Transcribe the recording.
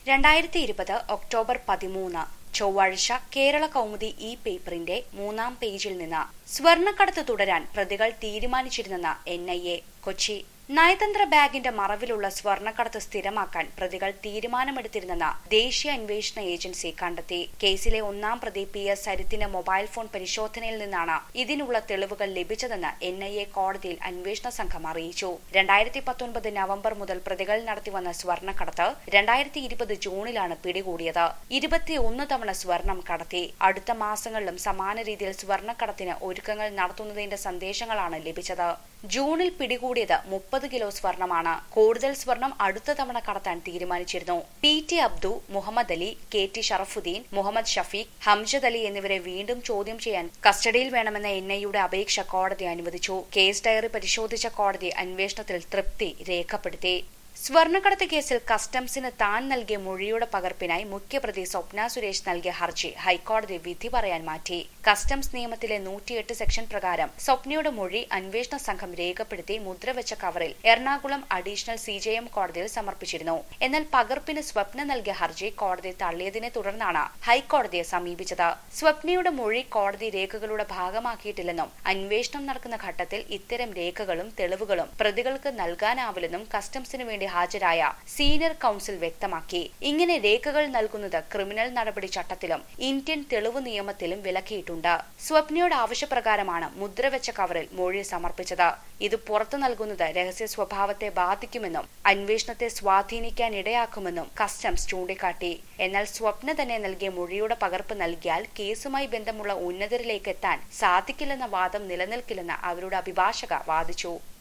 രണ്ടായിരത്തി ഇരുപത് ഒക്ടോബർ പതിമൂന്ന് ചൊവ്വാഴ്ച കേരള കൗമുദി ഇ പേപ്പറിന്റെ മൂന്നാം പേജിൽ നിന്ന് സ്വർണ്ണക്കടത്ത് തുടരാൻ പ്രതികൾ തീരുമാനിച്ചിരുന്നെന്ന് എൻ ഐ എ കൊച്ചി നയതന്ത്ര ബാഗിന്റെ മറവിലുള്ള സ്വർണ്ണക്കടത്ത് സ്ഥിരമാക്കാൻ പ്രതികൾ തീരുമാനമെടുത്തിരുന്നെന്ന് ദേശീയ അന്വേഷണ ഏജൻസി കണ്ടെത്തി കേസിലെ ഒന്നാം പ്രതി പി എസ് സരിത്തിന്റെ മൊബൈൽ ഫോൺ പരിശോധനയിൽ നിന്നാണ് ഇതിനുള്ള തെളിവുകൾ ലഭിച്ചതെന്ന് എൻ ഐ എ കോടതിയിൽ അന്വേഷണ സംഘം അറിയിച്ചു രണ്ടായിരത്തി പത്തൊൻപത് നവംബർ മുതൽ പ്രതികൾ നടത്തിവന്ന സ്വർണ്ണക്കടത്ത് രണ്ടായിരത്തി ഇരുപത് ജൂണിലാണ് പിടികൂടിയത് ഇരുപത്തിയൊന്ന് തവണ സ്വർണം കടത്തി അടുത്ത മാസങ്ങളിലും സമാന രീതിയിൽ സ്വർണ്ണക്കടത്തിന് ഒരുക്കങ്ങൾ നടത്തുന്നതിന്റെ സന്ദേശങ്ങളാണ് ലഭിച്ചത് ജൂണിൽ പിടികൂടിയത് മുപ്പത് കിലോ സ്വർണമാണ് കൂടുതൽ സ്വർണം അടുത്ത തവണ കടത്താൻ തീരുമാനിച്ചിരുന്നു P T Abdu Muhammad Ali K T Sharafuddin Muhammad Shafeeq Hamjad Ali എന്നിവരെ വീണ്ടും ചോദ്യം ചെയ്യാൻ കസ്റ്റഡിയിൽ വേണമെന്ന എൻ ഐയുടെ അപേക്ഷ കോടതി അനുവദിച്ചു കേസ് ഡയറി പരിശോധിച്ച കോടതി അന്വേഷണത്തിൽ തൃപ്തി രേഖപ്പെടുത്തി സ്വർണ്ണക്കടത്ത് കേസിൽ കസ്റ്റംസിന് താൻ നൽകിയ മൊഴിയുടെ പകർപ്പിനായി മുഖ്യപ്രതി സ്വപ്ന സുരേഷ് നൽകിയ ഹർജി ഹൈക്കോടതി വിധി പറയാൻ മാറ്റി കസ്റ്റംസ് നിയമത്തിലെ നൂറ്റിയെട്ട് സെക്ഷൻ പ്രകാരം സ്വപ്നയുടെ മൊഴി അന്വേഷണ സംഘം രേഖപ്പെടുത്തി മുദ്രവെച്ച കവറിൽ Ernakulam additional C J M കോടതിയിൽ സമർപ്പിച്ചിരുന്നു എന്നാൽ പകർപ്പിന് സ്വപ്ന നൽകിയ ഹർജി കോടതി തള്ളിയതിനെ തുടർന്നാണ് ഹൈക്കോടതിയെ സമീപിച്ചത് സ്വപ്നയുടെ മൊഴി കോടതി രേഖകളുടെ ഭാഗമാക്കിയിട്ടില്ലെന്നും അന്വേഷണം നടക്കുന്ന ഘട്ടത്തിൽ ഇത്തരം രേഖകളും തെളിവുകളും പ്രതികൾക്ക് നൽകാനാവില്ലെന്നും കസ്റ്റംസിന് വേണ്ടി ഹാജരായ സീനിയർ കൌൺസിൽ വ്യക്തമാക്കി ഇങ്ങനെ രേഖകൾ നൽകുന്നത് ക്രിമിനൽ നടപടി ചട്ടത്തിലും ഇന്ത്യൻ തെളിവ് നിയമത്തിലും വിലക്കിയിട്ടുണ്ട് സ്വപ്നയുടെ ആവശ്യപ്രകാരമാണ് മുദ്രവെച്ച കവറിൽ മൊഴി സമർപ്പിച്ചത് ഇത് പുറത്തു നൽകുന്നത് രഹസ്യ സ്വഭാവത്തെ ബാധിക്കുമെന്നും അന്വേഷണത്തെ സ്വാധീനിക്കാൻ ഇടയാക്കുമെന്നും കസ്റ്റംസ് ചൂണ്ടിക്കാട്ടി എന്നാൽ സ്വപ്ന തന്നെ നൽകിയ മൊഴിയുടെ പകർപ്പ് നൽകിയാൽ കേസുമായി ബന്ധമുള്ള ഉന്നതരിലേക്ക് എത്താൻ സാധിക്കില്ലെന്ന വാദം നിലനിൽക്കില്ലെന്ന് അവരുടെ അഭിഭാഷക വാദിച്ചു